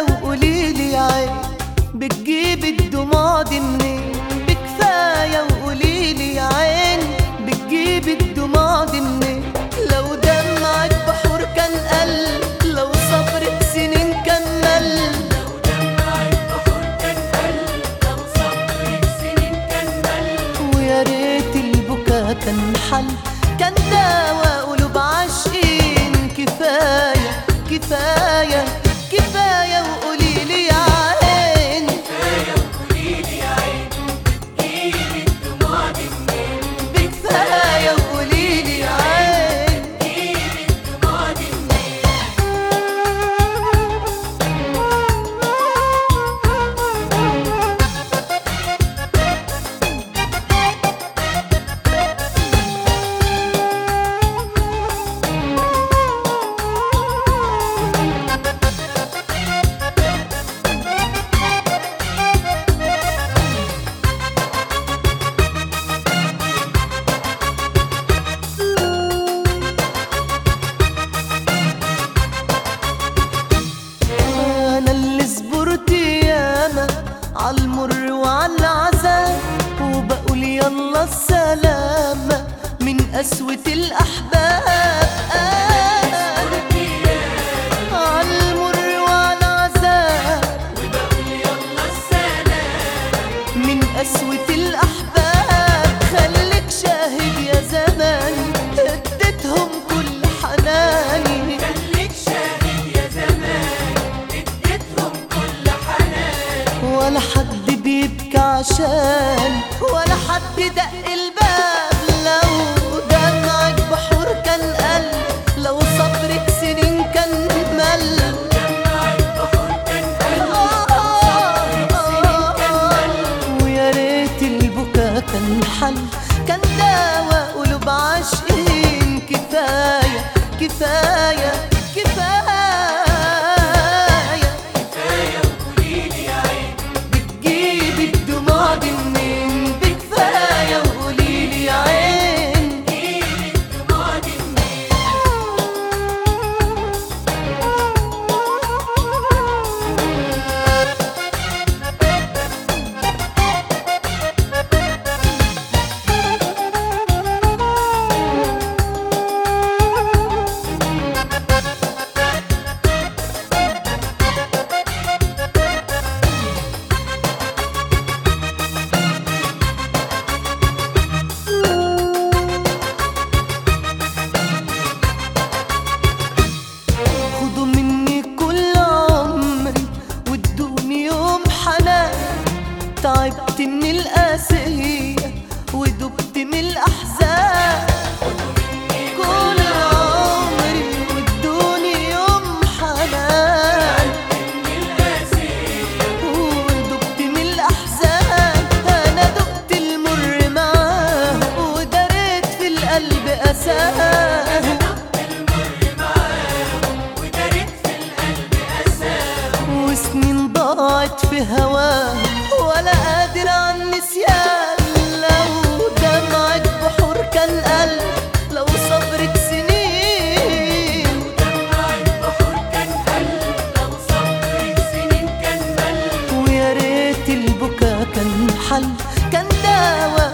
وقولي لي يا عين بتجيب الدموع دي منين بكفاية وقولي لي يا عين بتجيب الدموع دي منين لو دمعك بحور كان قل لو صبرك سنين كمل ويا ريت البكا كان حل كان دواء قلوب عاشقين كفاية كفاية كفاية وقولي لي يا عين بكفاية وقولي لي يا عين انا اللي صبرت ياما عالمر وعالعذاب وبقول يلا السلامة من قسوة الأحباب أنا عالمر وعالعذاب من قسوة الأحباب خليك شاهد يا زماني اديتهم كل حناني ولا حد بيبكي عشان ولا حد دق الباب لو دمعك بحور كان قل لو صبرك سنين كان مل ويا ريت البكا كان حل كان دواء قلوب عاشقين كفاية كفاية كفاية بتجيبي الدموع دي منين بكفاية وقولي لي يا عين خدوا مني كل عمري وادوني يوم حنان تعبت من القاسية ودبت من الأحزان كل عمري وادوني يوم حنان ودبت من الأحزان أنا دقت المر معاه ودريت في القلب أساه وسنين ضاعت في هواه ولا قادر عن النسيان لو دمعك بحور كان قل لو صبرك سنين ويا ريت البكا كان حل كان دواء